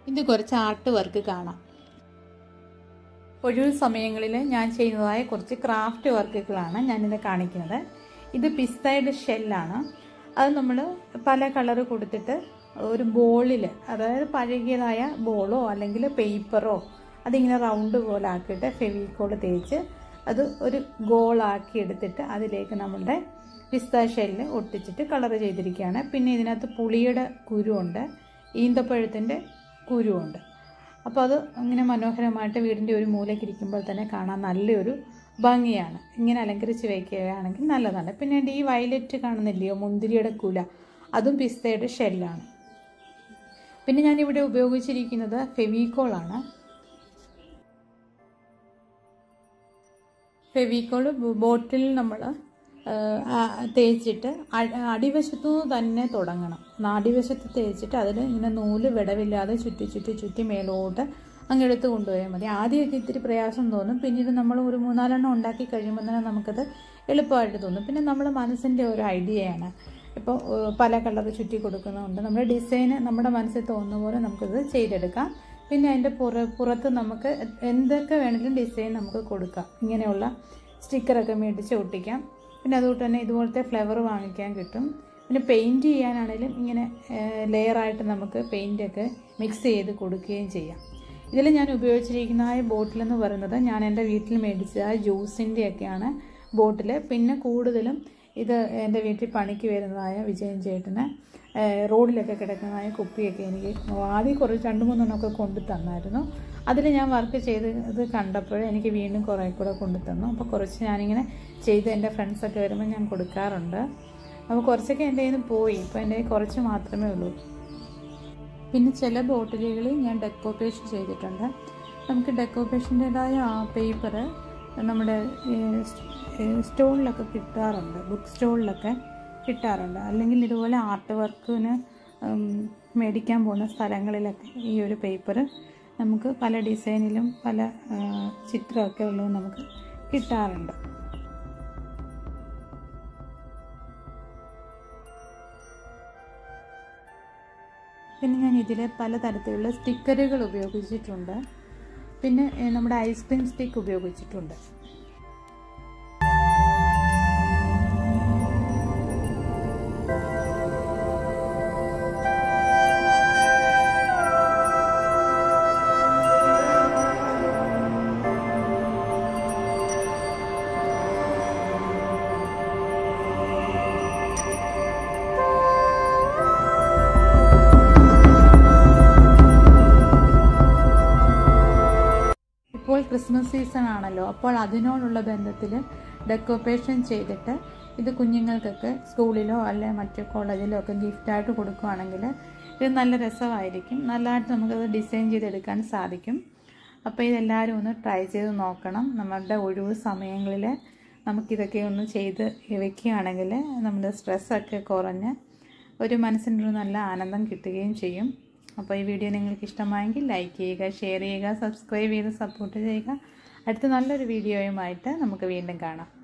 ഇത് കുറച്ച് art work കാണാം ഒഴിവ് സമയങ്ങളിൽ ഞാൻ ചെയ്യുന്നതായ കുറച്ച് ക്രാഫ്റ്റ് വർക്കുകളാണ് ഞാനിത് കാണിക്കുന്നത് ഇത് പിസ്തയുടെ ഷെല്ലാണ് അത് നമ്മൾ പല കളർ കൊടുത്തിട്ട് ഒരു ബോളിൽ അതായത് പഴകിയതായ ബോളോ അല്ലെങ്കിൽ പേപ്പറോ അതിങ്ങനെ റൗണ്ട് പോലെ ആക്കിയിട്ട് ഫെവിക്കോൾ തേച്ച് അത് ഒരു ഗോളാക്കി എടുത്തിട്ട് അതിലേക്ക് നമ്മളുടെ പിസ്ത ഷെല്ല് ഒട്ടിച്ചിട്ട് കളർ ചെയ്തിരിക്കുകയാണ് പിന്നെ ഇതിനകത്ത് പുളിയുടെ കുരുവുണ്ട് ഈന്തപ്പഴത്തിൻ്റെ കുരുവുണ്ട് അപ്പോൾ അത് ഇങ്ങനെ മനോഹരമായിട്ട് വീടിൻ്റെ ഒരു മൂലയ്ക്ക് ഇരിക്കുമ്പോൾ തന്നെ കാണാൻ നല്ലൊരു ഭംഗിയാണ് ഇങ്ങനെ അലങ്കരിച്ച് വയ്ക്കുകയാണെങ്കിൽ നല്ലതാണ് പിന്നെ എൻ്റെ ഈ വയലറ്റ് കാണുന്നില്ലയോ മുന്തിരിയുടെ കുല അതും പിസ്തയുടെ ഷെല്ലാണ് പിന്നെ ഞാനിവിടെ ഉപയോഗിച്ചിരിക്കുന്നത് ഫെവിക്കോളാണ് ഫെവിക്കോൾ ബോട്ടിൽ നമ്മൾ തേച്ചിട്ട് അടിവശത്തു നിന്ന് തന്നെ തുടങ്ങണം അടിവശത്ത് തേച്ചിട്ട് അതിൽ ഇങ്ങനെ നൂല് വിടവില്ലാതെ ചുറ്റി ചുറ്റി ചുറ്റി മേലോട്ട് അങ്ങ് എടുത്ത് കൊണ്ടുപോയാൽ മതി ആദ്യമൊക്കെ ഇത്തിരി പ്രയാസം തോന്നും പിന്നീട് നമ്മൾ ഒരു മൂന്നാലെണ്ണം ഉണ്ടാക്കി കഴിയുമ്പോൾ തന്നെ നമുക്കത് എളുപ്പമായിട്ട് തോന്നും പിന്നെ നമ്മുടെ മനസ്സിൻ്റെ ഒരു ഐഡിയയാണ് ഇപ്പോൾ പല കളർ ചുറ്റി കൊടുക്കുന്നതുകൊണ്ട് നമ്മുടെ ഡിസൈന് നമ്മുടെ മനസ്സിൽ തോന്നുന്ന പോലെ നമുക്കത് ചെയ്തെടുക്കാം പിന്നെ അതിൻ്റെ പുറ പുറത്ത് നമുക്ക് എന്തൊക്കെ വേണമെങ്കിലും ഡിസൈൻ നമുക്ക് കൊടുക്കാം ഇങ്ങനെയുള്ള സ്റ്റിക്കറൊക്കെ മേടിച്ച് ഒട്ടിക്കാം പിന്നെ അതുകൊണ്ട് തന്നെ ഇതുപോലത്തെ ഫ്ലവർ വാങ്ങിക്കാൻ കിട്ടും പിന്നെ പെയിൻറ്റ് ചെയ്യാനാണെങ്കിലും ഇങ്ങനെ ലെയറായിട്ട് നമുക്ക് പെയിൻറ്റൊക്കെ മിക്സ് ചെയ്ത് കൊടുക്കുകയും ചെയ്യാം ഇതിൽ ഞാൻ ഉപയോഗിച്ചിരിക്കുന്ന ആ ബോട്ടിലെന്ന് പറയുന്നത് ഞാൻ എൻ്റെ വീട്ടിൽ മേടിച്ച ആ ജ്യൂസിൻ്റെയൊക്കെയാണ് ബോട്ടിൽ പിന്നെ കൂടുതലും ഇത് എൻ്റെ വീട്ടിൽ പണിക്ക് വരുന്നതായ വിജയൻ ചേട്ടന് റോഡിലൊക്കെ കിടക്കുന്നതായ കുപ്പിയൊക്കെ എനിക്ക് ആദ്യം കുറച്ച് രണ്ട് മൂന്നെണ്ണമൊക്കെ കൊണ്ടു തന്നായിരുന്നു അതിൽ ഞാൻ വർക്ക് ചെയ്ത് ഇത് കണ്ടപ്പോൾ എനിക്ക് വീണ്ടും കുറേ കൂടെ കൊണ്ടു തന്നു അപ്പോൾ കുറച്ച് ഞാനിങ്ങനെ ചെയ്ത് എൻ്റെ ഫ്രണ്ട്സൊക്കെ വരുമ്പോൾ ഞാൻ കൊടുക്കാറുണ്ട് അപ്പോൾ കുറച്ചൊക്കെ എൻ്റെ കയ്യിൽ നിന്ന് പോയി ഇപ്പോൾ എൻ്റെ കുറച്ച് മാത്രമേ ഉള്ളൂ പിന്നെ ചില ബോട്ടിലുകളിൽ ഞാൻ ഡെക്കോപ്പേഷൻ ചെയ്തിട്ടുണ്ട് നമുക്ക് ഡെക്കോപ്പേഷൻ്റെതായ ആ പേപ്പർ നമ്മുടെ സ്റ്റോളിലൊക്കെ കിട്ടാറുണ്ട് ബുക്ക് സ്റ്റോളിലൊക്കെ കിട്ടാറുണ്ട് അല്ലെങ്കിൽ ഇതുപോലെ ആർട്ട് വർക്കിന് മേടിക്കാൻ പോകുന്ന സ്ഥലങ്ങളിലൊക്കെ ഈ ഒരു പേപ്പർ നമുക്ക് പല ഡിസൈനിലും പല ചിത്രമൊക്കെ ഉള്ളത് നമുക്ക് കിട്ടാറുണ്ട് പിന്നെ ഞാൻ ഇതിൽ പലതരത്തിലുള്ള സ്റ്റിക്കറുകൾ ഉപയോഗിച്ചിട്ടുണ്ട് പിന്നെ നമ്മുടെ ഐസ്ക്രീം സ്റ്റിക്ക് ഉപയോഗിച്ചിട്ടുണ്ട് ഇപ്പോൾ ക്രിസ്മസ് സീസൺ ആണല്ലോ അപ്പോൾ അതിനോടുള്ള ബന്ധത്തിൽ ഡെക്കോറേഷൻ ചെയ്തിട്ട് ഇത് കുഞ്ഞുങ്ങൾക്കൊക്കെ സ്കൂളിലോ അല്ലെ മറ്റു കോളേജിലോ ഒക്കെ ഗിഫ്റ്റായിട്ട് കൊടുക്കുകയാണെങ്കിൽ ഇത് നല്ല രസമായിരിക്കും നല്ലതായിട്ട് നമുക്കത് ഡിസൈൻ ചെയ്തെടുക്കാൻ സാധിക്കും അപ്പോൾ ഇതെല്ലാവരും ഒന്ന് ട്രൈ ചെയ്ത് നോക്കണം നമ്മളുടെ ഒഴിവ് സമയങ്ങളിൽ നമുക്കിതൊക്കെ ഒന്ന് ചെയ്ത് വെക്കുകയാണെങ്കിൽ നമ്മുടെ സ്ട്രെസ്സൊക്കെ കുറഞ്ഞ് ഒരു മനസ്സിനൊരു നല്ല ആനന്ദം കിട്ടുകയും ചെയ്യും അപ്പോൾ ഈ വീഡിയോ നിങ്ങൾക്ക് ഇഷ്ടമായെങ്കിൽ ലൈക്ക് ചെയ്യുക ഷെയർ ചെയ്യുക സബ്സ്ക്രൈബ് ചെയ്ത് സപ്പോർട്ട് ചെയ്യുക അടുത്ത നല്ലൊരു വീഡിയോയുമായിട്ട് നമുക്ക് വീണ്ടും കാണാം